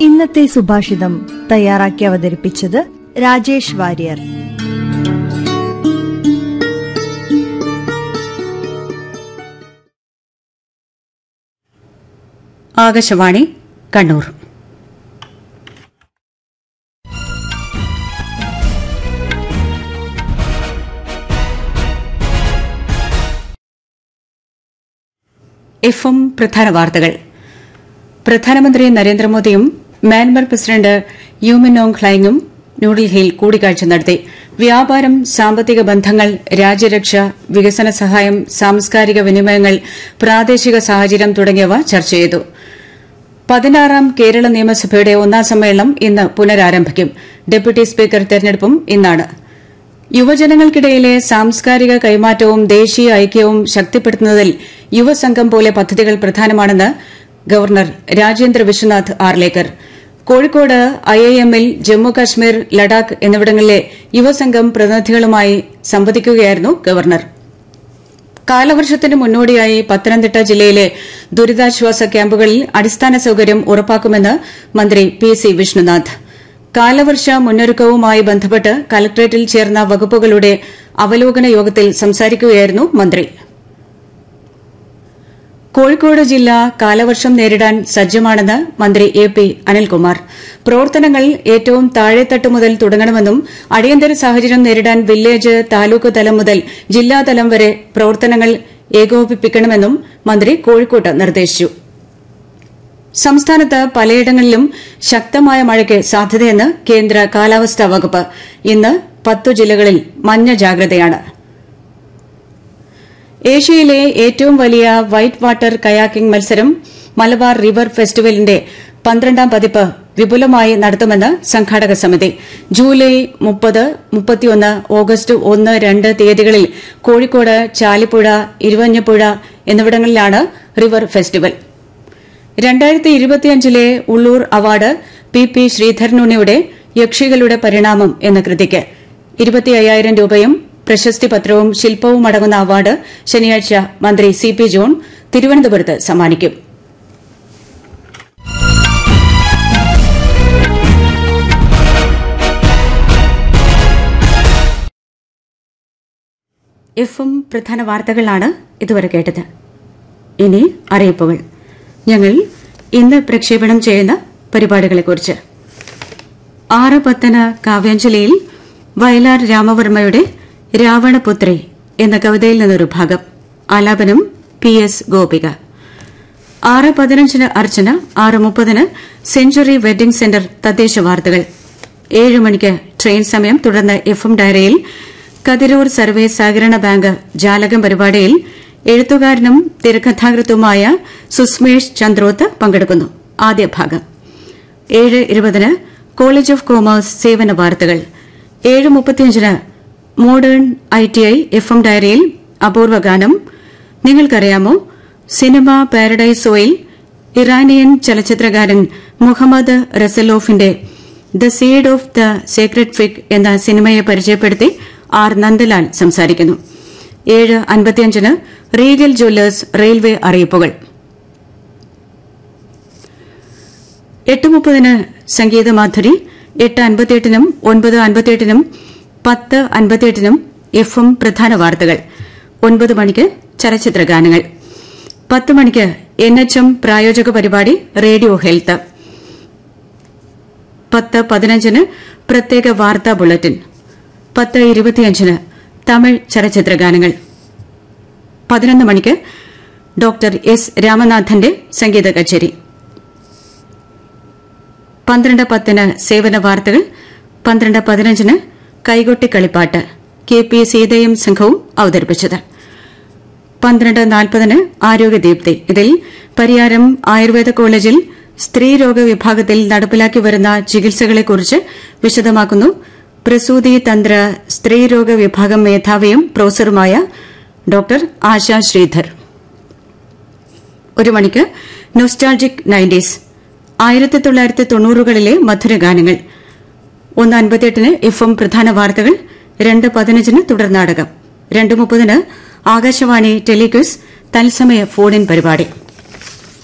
ഇന്നത്തെ സുഭാഷിതം തയ്യാറാക്കി അവതരിപ്പിച്ചത് രാജേഷ് വാര്യർ ആകാശവാണി കണ്ണൂർ എഫ് എം പ്രധാന വാർത്തകൾ പ്രധാനമന്ത്രി നരേന്ദ്രമോദിയും മ്യാൻമർ പ്രസിഡന്റ് യുമിനോങ് ഹ്ലൈങ്ങും ന്യൂഡൽഹിയിൽ കൂടിക്കാഴ്ച നടത്തി വ്യാപാരം സാമ്പത്തിക ബന്ധങ്ങൾ രാജ്യരക്ഷ വികസന സഹായം സാംസ്കാരിക വിനിമയങ്ങൾ പ്രാദേശിക സാഹചര്യം തുടങ്ങിയവ ചർച്ച ചെയ്തു പതിനാറാം കേരള നിയമസഭയുടെ ഒന്നാം സമ്മേളനം ഇന്ന് പുനരാരംഭിക്കും ഡെപ്യൂട്ടി സ്പീക്കർ തെരഞ്ഞെടുപ്പും ഇന്നാണ് യുവജനങ്ങൾക്കിടയിലെ സാംസ്കാരിക കൈമാറ്റവും ദേശീയ ഐക്യവും ശക്തിപ്പെടുത്തുന്നതിൽ യുവസംഘം പോലെ പദ്ധതികൾ പ്രധാനമാണെന്ന് ഗവർണർ രാജേന്ദ്ര വിശ്വനാഥ് ആർലേക്കർ കോഴിക്കോട് ഐഐഎമ്മിൽ ജമ്മുകശ്മീർ ലഡാക്ക് എന്നിവിടങ്ങളിലെ യുവസംഘം പ്രതിനിധികളുമായി സംവദിക്കുകയായിരുന്നു ഗവർണർ കാലവർഷത്തിന് മുന്നോടിയായി പത്തനംതിട്ട ജില്ലയിലെ ദുരിതാശ്വാസ ക്യാമ്പുകളിൽ അടിസ്ഥാന സൌകര്യം ഉറപ്പാക്കുമെന്ന് മന്ത്രി പി സി വിഷ്ണുനാഥ് കാലവർഷ മുന്നൊരുക്കവുമായി ബന്ധപ്പെട്ട് കലക്ടറേറ്റിൽ ചേർന്ന വകുപ്പുകളുടെ അവലോകന യോഗത്തിൽ സംസാരിക്കുകയായിരുന്നു മന്ത്രി കോഴിക്കോട് ജില്ല കാലവർഷം നേരിടാൻ സജ്ജമാണെന്ന് മന്ത്രി എ പി അനിൽകുമാർ പ്രവർത്തനങ്ങൾ ഏറ്റവും താഴെത്തട്ട് മുതൽ തുടങ്ങണമെന്നും അടിയന്തര സാഹചര്യം നേരിടാൻ വില്ലേജ് താലൂക്ക് തലം മുതൽ ജില്ലാതലം വരെ പ്രവർത്തനങ്ങൾ ഏകോപിപ്പിക്കണമെന്നും മന്ത്രി കോഴിക്കോട്ട് നിർദ്ദേശിച്ചു സംസ്ഥാനത്ത് പലയിടങ്ങളിലും ശക്തമായ മഴയ്ക്ക് സാധ്യതയെന്ന് കേന്ദ്ര കാലാവസ്ഥാ വകുപ്പ് ഇന്ന് പത്തു ജില്ലകളിൽ മഞ്ഞ ജാഗ്രതയാണ് ഏഷ്യയിലെ ഏറ്റവും വലിയ വൈറ്റ് വാട്ടർ കയാക്കിംഗ് മത്സരം മലബാർ റിവർ ഫെസ്റ്റിവലിന്റെ പന്ത്രണ്ടാം പതിപ്പ് വിപുലമായി നടത്തുമെന്ന് സംഘാടക സമിതി ജൂലൈ മുപ്പത് മുപ്പത്തിയൊന്ന് ഓഗസ്റ്റ് ഒന്ന് രണ്ട് തീയതികളിൽ കോഴിക്കോട് ചാലിപ്പുഴ ഇരുവഞ്ഞപ്പുഴ എന്നിവിടങ്ങളിലാണ് റിവർ ഫെസ്റ്റിവൽ രണ്ടായിരത്തി ഇരുപത്തിയഞ്ചിലെ ഉള്ളൂർ അവാർഡ് പി പി ശ്രീധരനുണ്ണിയുടെ യക്ഷികളുടെ പരിണാമം എന്ന കൃതിക്ക് ഇരുപത്തി അയ്യായിരം രൂപയും പ്രശസ്തി പത്രവും ശില്പവും അടങ്ങുന്ന അവാർഡ് ശനിയാഴ്ച മന്ത്രി സി പി ജോൺ തിരുവനന്തപുരത്ത് സമ്മാനിക്കും എഫും പ്രധാന വാർത്തകളാണ് ഇതുവരെ കേട്ടത് ഇനി അറിയിപ്പുകൾ ഞങ്ങൾ ഇന്ന് പ്രക്ഷേപണം ചെയ്യുന്ന പരിപാടികളെക്കുറിച്ച് ആറ് പത്തന് കാവ്യാഞ്ജലിയിൽ വയലാർ രാമവർമ്മയുടെ രാവണപുത്രി എന്ന കവിതയിൽ നിന്നൊരു ഭാഗം ആലാപനം പി എസ് ഗോപിക ആറ് പതിനഞ്ചിന് അർച്ചന ആറ് മുപ്പതിന് സെഞ്ചുറി വെഡ്ഡിംഗ് സെന്റർ തദ്ദേശ വാർത്തകൾ ഏഴ് മണിക്ക് ട്രെയിൻ സമയം തുടർന്ന് എഫ് എം ഡയറിയിൽ കതിരൂർ സർവീസ് സഹകരണ ബാങ്ക് ജാലകം പരിപാടിയിൽ എഴുത്തുകാരനും തിരക്കഥാകൃത്തുമായ സുസ്മേഷ് ചന്ദ്രോത്ത് പങ്കെടുക്കുന്നു ആദ്യ ഭാഗം ഏഴ് ഇരുപതിന് കോളേജ് ഓഫ് കോമേഴ്സ് സേവന വാർത്തകൾ ഏഴ് മുപ്പത്തിയഞ്ചിന് modern I T I F M ഡയറിയിൽ അപൂർവ ഗാനം നിങ്ങൾക്കറിയാമോ സിനിമ പാരഡൈസോയിൽ ഇറാനിയൻ ചലച്ചിത്രകാരൻ മുഹമ്മദ് റസലോഫിന്റെ the seed of the secret fig എന്ന സിനിമയെ പരിചയപ്പെടുത്തി ആർ നന്ദലാൽ സംസാരിക്കുന്നു ഏഴ് അൻപത്തിയഞ്ചിന് റീഗൽ ജ്വല്ലേഴ്സ് റെയിൽവേ അറിയിപ്പുകൾ എട്ട് മുപ്പതിന് സംഗീതമാധുരി എട്ട് അൻപത്തിയെട്ടിനും ഒൻപത് അൻപത്തിയെട്ടിനും പത്ത് അൻപത്തിയെട്ടിനും എഫ് എം പ്രധാന വാർത്തകൾ ഒൻപത് മണിക്ക് ചലച്ചിത്ര ഗാനങ്ങൾ പത്ത് മണിക്ക് എൻ എച്ച് എം പ്രായോജക പരിപാടി റേഡിയോ ഹെൽത്ത് പത്ത് പതിനഞ്ചിന് പ്രത്യേക വാർത്താ ബുള്ളറ്റിൻ പത്ത് ഇരുപത്തിയഞ്ചിന് തമിഴ് ചലച്ചിത്ര ഗാനങ്ങൾ പതിനൊന്ന് മണിക്ക് ഡോക്ടർ എസ് രാമനാഥന്റെ സംഗീത കച്ചേരി പന്ത്രണ്ട് പത്തിന് സേവന വാർത്തകൾ പന്ത്രണ്ട് പതിനഞ്ചിന് കൈകൊട്ടി കളിപ്പാട്ട് കെ പി സീതയും സംഘവും അവതരിപ്പിച്ചത് പന്ത്രണ്ട് നാൽപ്പതിന് ആരോഗ്യദീപ്തി ഇതിൽ പരിയാരം ആയുർവേദ കോളേജിൽ സ്ത്രീരോഗ വിഭാഗത്തിൽ നടപ്പിലാക്കി വരുന്ന ചികിത്സകളെക്കുറിച്ച് വിശദമാക്കുന്നു പ്രസൂതി തന്ത്ര സ്ത്രീരോഗ വിഭാഗം മേധാവിയും പ്രൊഫസറുമായ ഡോക്ടർ ആശ ശ്രീധർ ഒരു മണിക്ക് നൊസ്റ്റാൾജിക് നയൻറ്റീസ് ആയിരത്തി തൊള്ളായിരത്തി തൊണ്ണൂറുകളിലെ മധുരഗാനങ്ങൾ ഒന്ന് അൻപത്തിയെട്ടിന് എഫ് എം പ്രധാന വാർത്തകൾ രണ്ട് പതിനഞ്ചിന് തുടർ നാടകം രണ്ട് മുപ്പതിന് ആകാശവാണി ടെലിക്വിസ് തത്സമയ ഫോൺ ഇൻ പരിപാടി